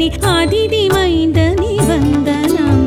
தேவனே அதிதி மைந்தனே வந்தனம்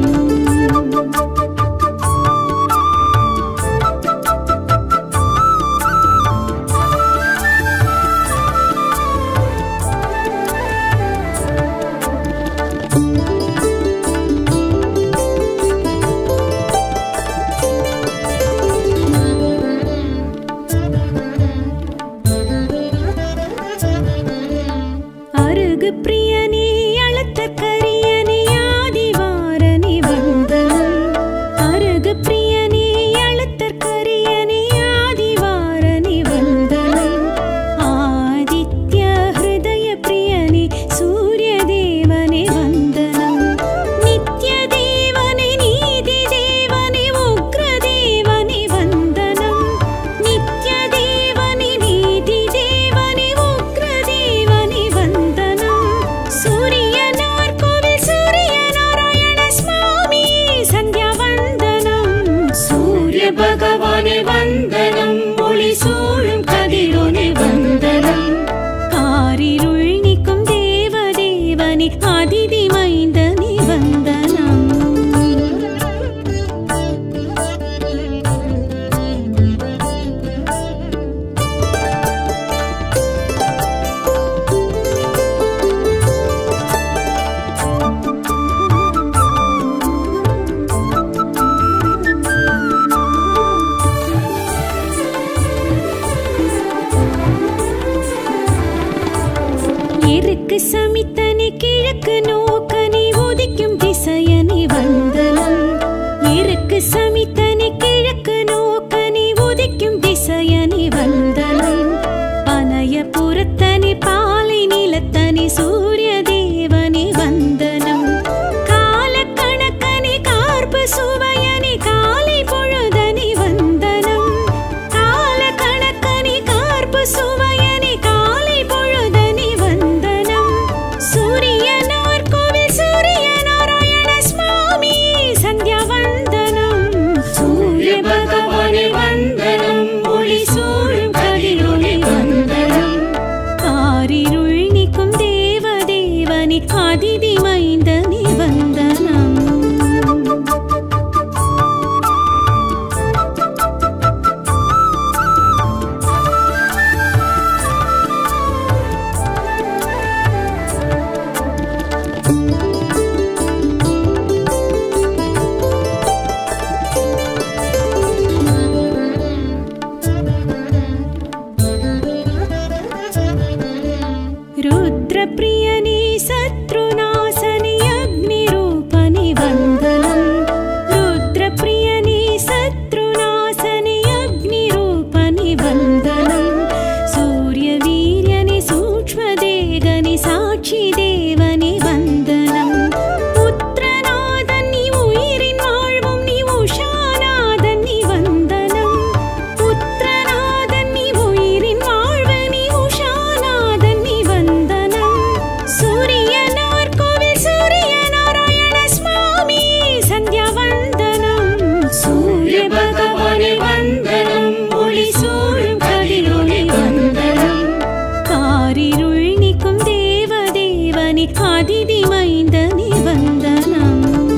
அருகு பிரியனே அழுத்த கரியனே ஆதிவாரனே வந்தனம் அருகு பிரியனே அழுத்த கரியனே ஆதிவாரனே வந்தனம் ஆதித்ய ஹிருதய பிரியனே சூரிய தேவனே வந்தனம் நித்ய தேவனே நீதி தேவனே உக்ர தேவனே வந்தனம் நித்ய தேவனே நீதி தேவனே உக்ர தேவனே வந்தனம் சூரியனார் கோவில் சூரிய நாராயண சுவாமி சந்தியா வந்தனம் சூரிய பகவானே வந்தனம் ஒளி சூழும் கதிரோனே வந்தனம் காரிருள் நீக்கும் தேவ தேவனே அதிதி மைந்தனே வந்தனம் எருக்கு சமித்தனி கிழக்கு நோக்கனி உதிக்கும் திசையனி வந்தனம் எருக்கு சமித்தனி கிழக்கு நோக்கனி உதிக்கும் திசையனி வந்தனம் பனைய புறத்தனி பாலை நிலத்தனி சூரிய தேவனி வந்தனம் காலக்கணக்கனி கார்பு சுவையனி காலை பொழுதனி வந்தனம் காலக்கணக்கனி கார்பு சுவையனி காலை பொழுதனி வந்தனம் சூரியனார் கோவில் சூரிய நாராயண சுவாமி சந்தியா வந்தனம் சூரிய பகவானே வந்தனம் ஒளி சூழும் கதிரொளி வந்தனம் ஆரிருள் நீக்கும் தேவ தேவனே அதிதி மைந்தனே வந்தனம் रुद्रप्रियने शत्रुनाशने अग्निरूपनि वन्दनं रुद्रप्रियने शत्रुनाशने अग्निरूपनि वन्दनं सूर्यवीर्यनि सूक्ष्मदेगनि साक्षिदेवनि वन्दनं புத்திரநாதன் நீ உயிரின் வாழ்வும் நீ உஷாநாதன் நீ வந்தனம் புத்திரநாதன் நீ உயிரின் வாழ்வு நீ உஷாநாதன் நீ வந்தனம் சூரியனார் கோவில் சூரிய நாராயண சுவாமி சந்தியா வந்தனம் சூரிய பகவானே வந்தனம் ஒளி சூழும் கதிரொளி வந்தனம் காரிருள் நீக்கும் தேவ தேவனே அதிதி மைந்தனே வந்தனம்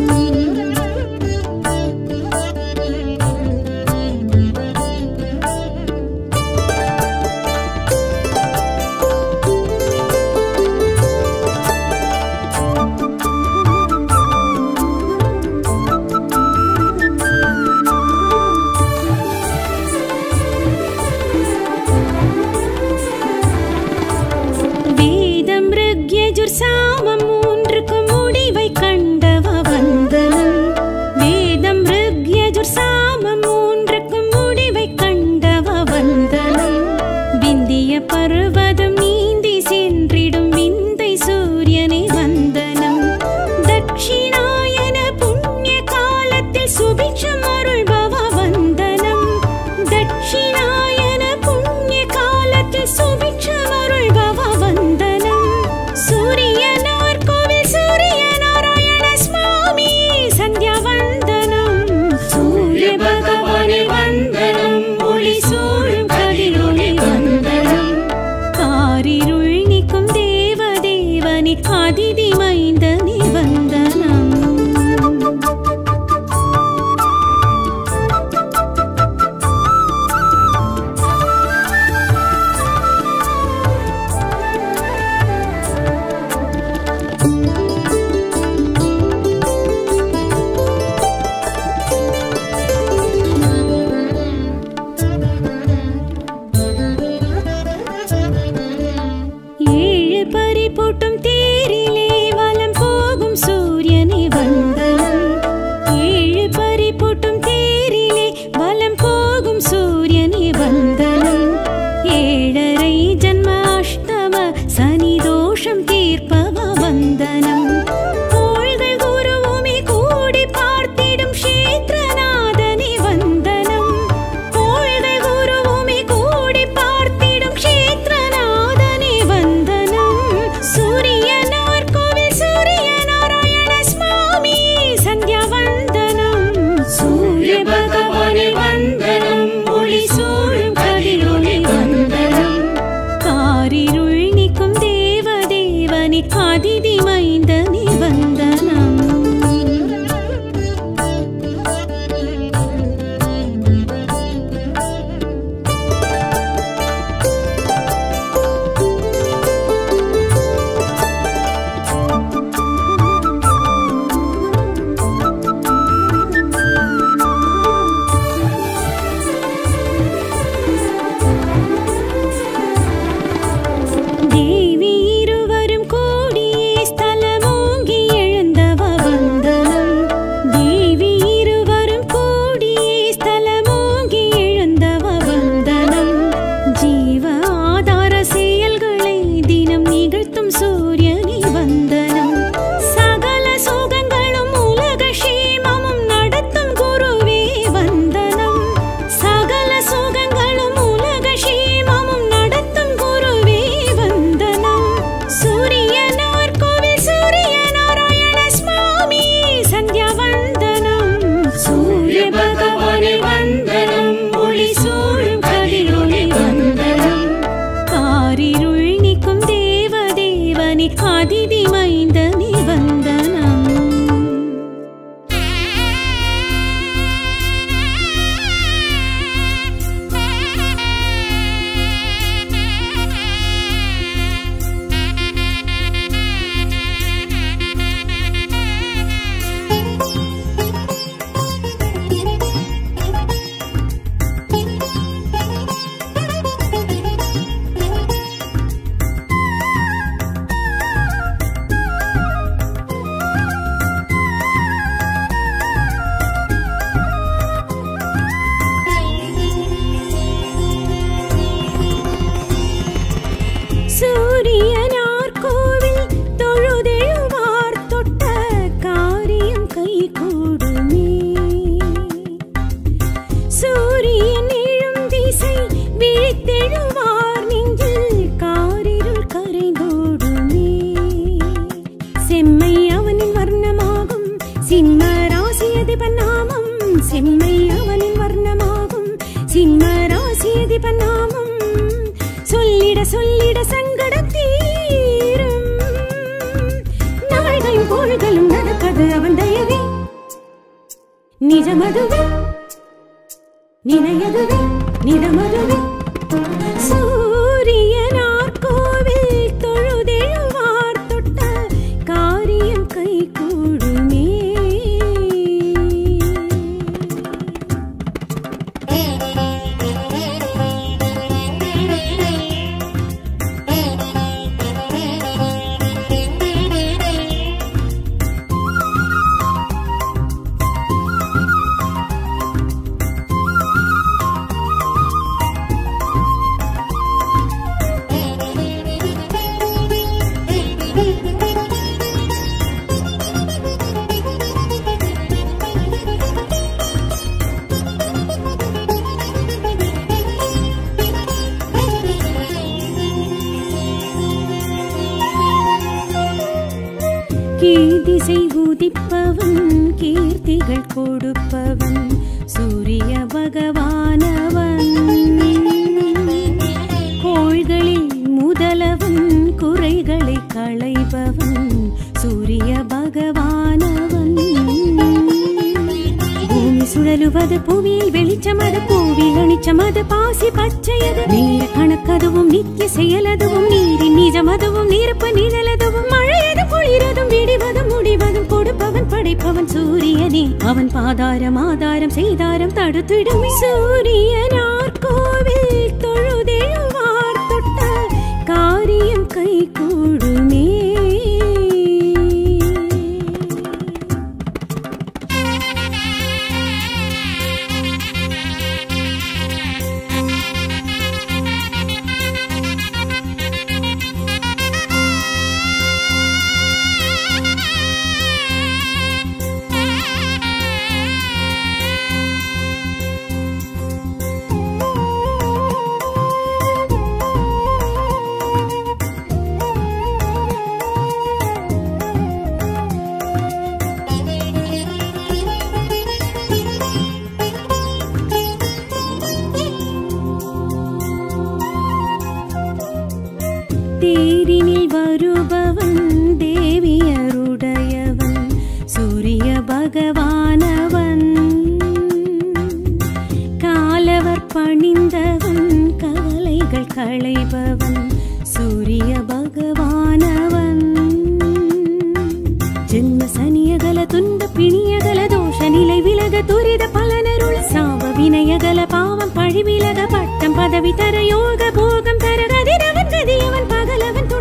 வேதம் ருக்யஜுர் சாமம் மூன்றுக்கும் முடிவை கண்டவ வந்தனம் வேதம் ருக்யஜுர் சாமம் மூன்றுக்கும் முடிவை கண்டவ வந்தனம் விந்திய பர்வதம் நீந்தி சென்றிடும் விந்தை சூரியனை வந்தனம் தட்சிணாயன புண்ணிய காலத்தில் சுபிட்சம் அருள்பவ வந்தனம் தட்சிணாயன புண்ணிய காலத்தில் சுபிட்சம் அருள்பவ வந்தனம் சூரியனார் கோவில் சூரிய நாராயண சுவாமி சந்தியா வந்தனம் சூரிய பகவானே வந்தனம் ஒளி சூழும் கதிரொளி வந்தனம் தேவி இருவரும் கூடியே ஸ்தலமோங்கி எழுந்தவ வந்தனம் தேவி இருவரும் கூடியே ஸ்தலமோங்கி எழுந்தவ வந்தனம் ஜீவ ஆதார செயல்களை தினம் நிகழ்த்தும் சூரியனை வந்தனம் சகல சுகங்களும் உலக க்ஷேமமும் நடத்தும் குருவே வந்தனம் சகல சுகங்களும் உலக க்ஷேமமும் நடத்தும் குருவே வந்தனம் சூரியனார் கோவில் சூரிய நாராயண சுவாமி சந்தியா வந்தனம் சூரிய பகவானே வந்தனம் ஒளி சூழும் கதிரொளி வந்தனம் காரிருள் நீக்கும் தேவ தேவனே அதிதி மைந்தனே வந்தனம் சூரியனார் கோவில் தொழுதெழுவார் தொட்ட காரியம் கை கூடுமே சூரியன் எழும் திசை விழித்தெழுவார் நெஞ்சில் காரிருள் கரைந்தோடுமே செம்மை அவனின் வர்ணமாகும் சிம்ம ராசியதி பன்னாமம் செம்மை அவனின் வர்ணமாகும் சிம்ம ராசியதி பன்னாமம் சொல்லிட சொல்லிட சங்கடம் தீரும் நாள்களும் கோள்களும் நடக்கது அவன் தயவே நிஜமதுவே நினையதுவே நிதமதுவே சூரியனார் கோவில் தொழுதெழுவார் தொட்ட காரியம் கை கூடுமே கீதிசை உதிப்பவன் கீர்த்திகள் கொடுப்பவன் சூரிய பகவானவன் கோள்களில் முதலவன் குறைகளை களைபவன் சூரிய பகவானவன் பூமி சுழலுவது புவியில் வெளிச்சமது பூவில் அணிச்சமது பாசி பச்சையது நீர கணக்கதுவும் நித்திய செயலதுவும் நீரின் நிஜமதுவும் நீரப்ப நிழலதுவும் மழையது குளிரதும் விடிவதும் முடிவதும் கொடுப்பவன் படைப்பவன் சூரியனே அவன் பாதாரம் ஆதாரம் செய்தாரம் தடுத்திடும் சூரியனார் கோவில் தொழுதெழுவார் தொட்ட காரியம் கை கூடுமே தேரினில் வருபவன் தேவியருடையவன் சூரிய பகவானவன் காலவர் பணிந்தவன் கவலைகள் களைபவன் சூரிய பகவானவன் ஜென்ம சனியகல துன்ப பிணியகல தோஷ நிலை விலக துரித பலனருள் சாப வினயகல பாவம் பழி விலக பட்டம் பதவி தர யோக போகம் தர கதிரவன் கதியவன் பகலவன்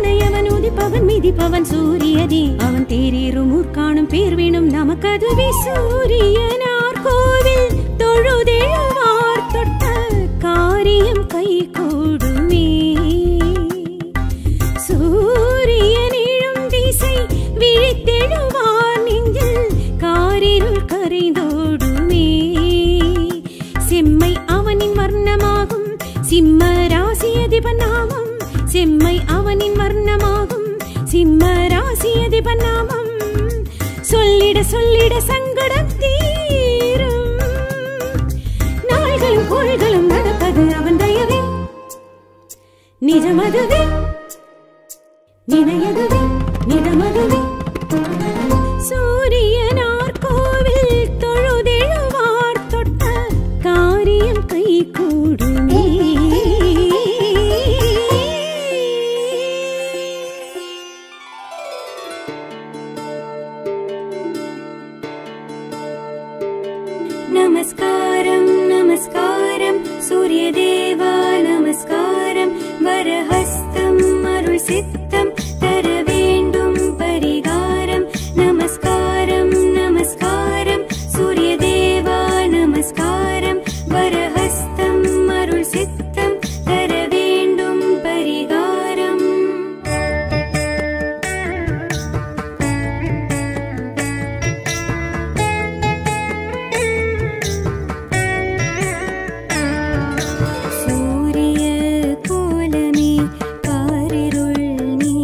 சூரியனே அவன் தேரீரும் ஊர்காணும் பேர் வேணும் நமக்கதுவே சூரியனார் கோவில் தொழுதெழுவார் தொட்ட காரியம் கை கூடுமே சூரியனிழும் திசை விழித்தெழுவார் நெஞ்சில் காரிருள் கரைந்தோடுமே செம்மை அவனின் வர்ணமாகும் சிம்ம ராசி அதிபநாமம் செம்மை அவனின் வர்ணமாகும் சிம்ம ராசி அதிபநாமம் சொல்லிட சொல்லிட சங்கடம் தீரும் நாள்களும் கோள்களும் நடப்பது அவன் தயவே நிஜமதுவே நினையதுவே நிதமதுவே சூரியனார் கோவில் தொழுதெழுவார் தொட்ட காரியம் கை கூடுமே நமஸ்காரம் நமஸ்காரம் சூரியதேவா நமஸ்காரம் வரஹஸ்தம் அருள் சித்தம் தர வேண்டும் பரிகாரம் நமஸ்காரம் நமஸ்காரம் சூரியதேவா நமஸ்காரம் வரஹஸ்தம் அருள் சித்தம் தர வேண்டும் பரிகாரம் சூரிய கோலமே காரிருள் நீ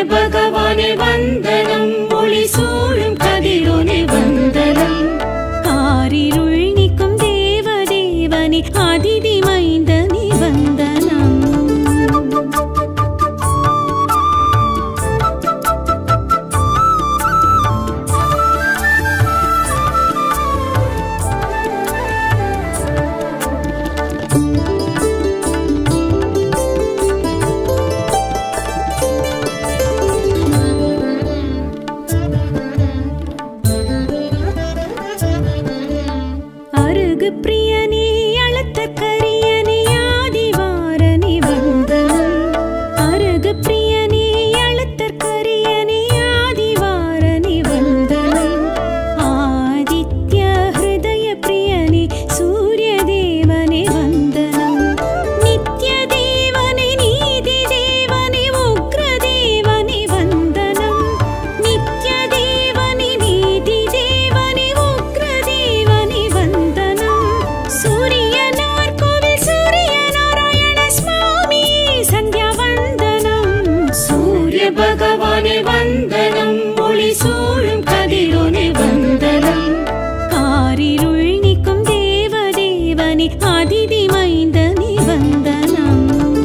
பகவானே வந்தனம் ஒளி சூழும் கதிரோனே வந்தனம் காரிருள் நீக்கும் தேவ தேவனே அதிதி மைந்தனே வந்தனம் அருகு பிரியனே அழுத்த கரியனே ஆதிவாரனே வந்தனம் அருகு பிரியனே அழுத்த கரியனே ஆதிவாரனே வந்தனம் ஆதித்ய ஹிருதய பிரியனே சூரிய தேவனே வந்தனம் நித்ய தேவனே நீதி தேவனே உக்ர தேவனே வந்தனம் நித்ய தேவனே நீதி தேவனே உக்ர தேவனே வந்தனம் சூரியனார் கோவில் சூரிய நாராயண சுவாமி சந்தியா வந்தனம் சூரிய பகவானே வந்தனம் ஒளி சூழும் கதிரோனே வந்தனம் காரிருள் நீக்கும் தேவ தேவனே அதிதி மைந்தனே வந்தனம்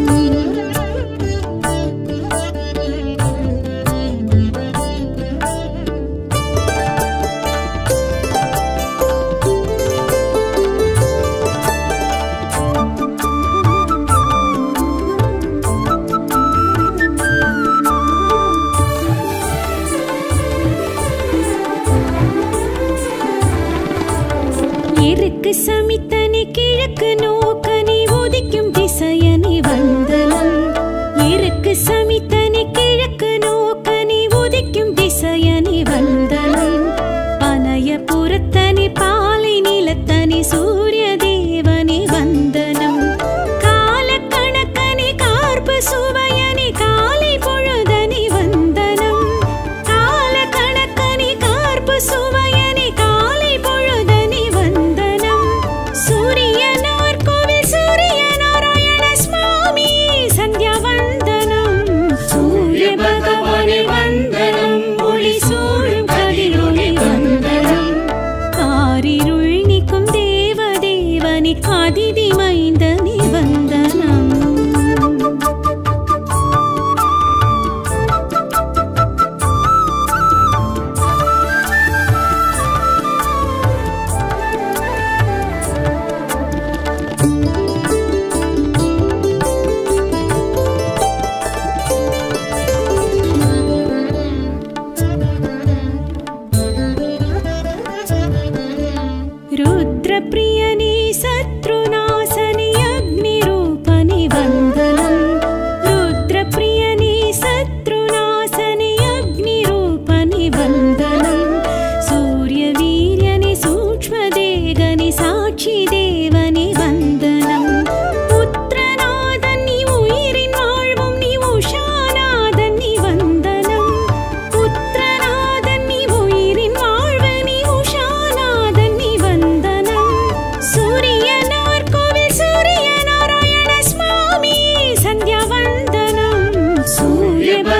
எருக்கு சமித்தனி கிழக்கு நோக்கனி உதிக்கும் திசையனி வந்தனம் எருக்கு சமித்தனி கிழக்கு நோக்கனி உதிக்கும் திசையனி வந்தனம் பனைய புறத்தனி பாலை நிலத்தனி சூரிய தேவனி வந்தனம் கால கணக்கனி கார்பு சுவையனி காலை பொழுதனி வந்தனம் கால கணக்கனி கார்பு சுவையனி காலை பொழுதனி வந்தனம் சூரியனார் கோவில் சூரிய நாராயண சுவாமி சந்தியா வந்தனம் சூரிய பகவானே வந்தனம் ஒளி சூழும் கதிரொளி வந்தனம் காரிருள் நீக்கும் தேவ தேவனே அதிதி மைந்தனே வந்தனம் रुद्रप्रियने शत्रुनाशने अग्निरूपनि वन्दनम् रुद्रप्रियने शत्रुनाशने अग्निरूपनि वन्दनम् सूर्यवीर्यनि सूक्ष्मदेगनि साक्षिदेवनि वन्दनम् புத்திரநாதன் நீ உயிரின் வாழ்வும் நீ உஷாநாதன் நீ வந்தனம் புத்திரநாதன் நீ உயிரின் வாழ்வு நீ உஷாநாதன் நீ வந்தனம் சூரியனார் கோவில் சூரிய நாராயண சுவாமி சந்தியா வந்தனம் சூரிய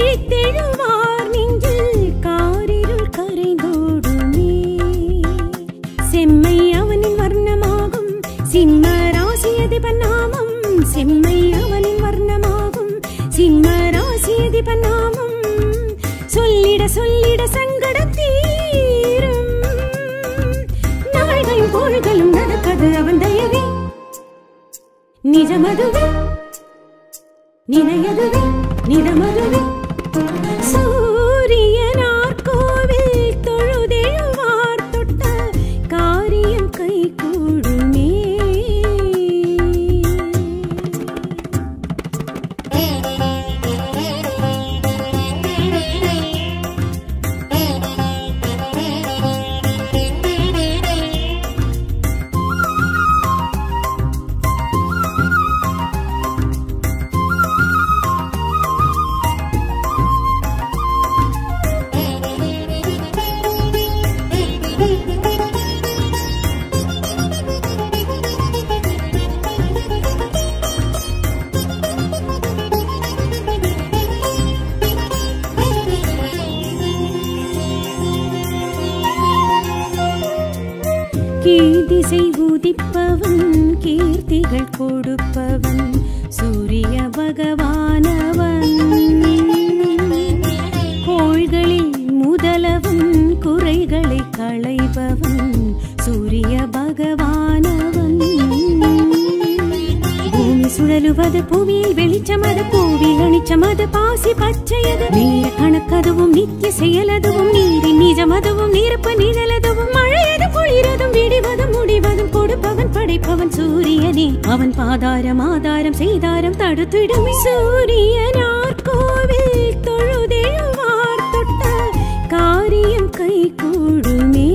விழித்தெழுவார் நெஞ்சில் காரிருள் கரைந்தோடுமே செம்மை அவனின் வர்ணமாகும் சிம்ம ராசியதி பன்னாமம் செம்மை அவனின் வர்ணமாகும் சிம்ம ராசியதி பன்னாமம் சொல்லிட சொல்லிட சங்கடம் தீரும் நாள்களும் கோள்களும் நடப்பது அவன் தயவே நிஜமதுவே நினையதுவே நிதமதுவே சூரியனார் கோவில் தொழுதெழுவார் தொட்ட காரியம் கை கூடுமே கீதிசை உதிப்பவன் கீர்த்திகள் கொடுப்பவன் சூரிய பகவானவன் கோள்களில் முதலவன் குறைகளை களைபவன் சூரிய பகவானவன் பூமி சுழலுவது புவியில் வெளிச்சமது பூவில் அணிச்சமது பாசி பச்சையது நீர கணக்கதுவும் நித்திய செயலதுவும் நீரின் நிஜமதுவும் நீரப்ப நிழலதுவும் மழையது குளிரதும் விடிவதும் முடிவதும் கொடுப்பவன் படைப்பவன் சூரியனே அவன் பாதாரம் ஆதாரம் செய்தாரம் தடுத்திடும் சூரியனார் கோவில் தொழுதெழுவார் தொட்ட காரியம் கை கூடுமே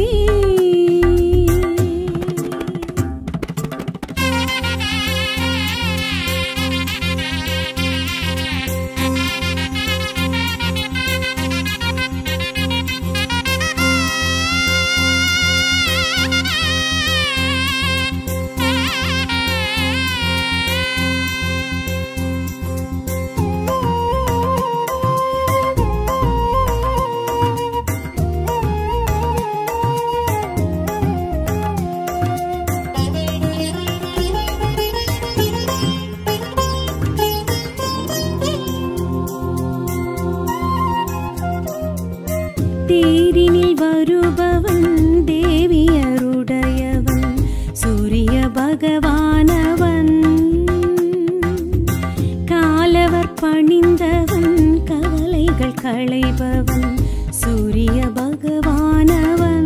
தேரினில் வருபவன் தேவியருடையவன் சூரிய பகவானவன் காலவர் பணிந்தவன் கவலைகள் களைபவன் சூரிய பகவானவன்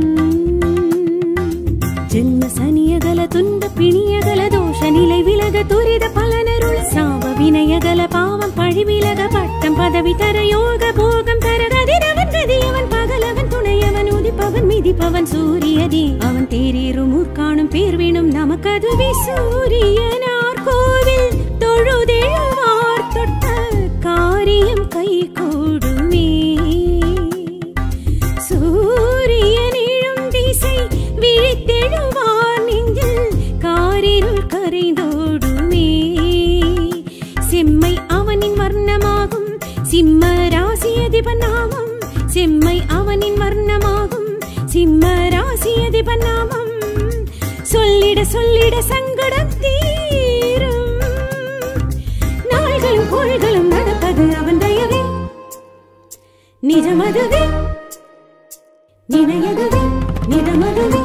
ஜென்ம சனியகல துன்ப பிணியகல தோஷ நிலை விலக துரித பலனருள் சாப வினயகல பாவம் பழி விலக பட்டம் பதவி தர யோக போகம் தர கதிரவன் கதியவன் பகலவன் துணையவன் உதிப்பவன் மிதிப்பவன் சூரியனே அவன் தேரீரும் ஊர்காணும் பேர் வேணும் நமக்கதுவே சூரியனார் கோவில் தொழுதெழுவார் தொட்ட காரியம் கை கூடுமே சூரியனிழும் திசை விழித்தெழுவார் நெஞ்சில் காரிருள் கரைந்தோடுமே செம்மை அவனின் வர்ணமாகும் சிம்ம ராசியதிபன் நாமம் செம்மை அவனின் வர்ணமாகும் சிம்ம ராசியதிபன் நாமம் சொல்லிட சொல்லிட சங்கடம் தீரும் நாள்களும் கோள்களும் நடப்பது அவன் தயவே நிஜமதுவே நினையதுவே நிதமதுவே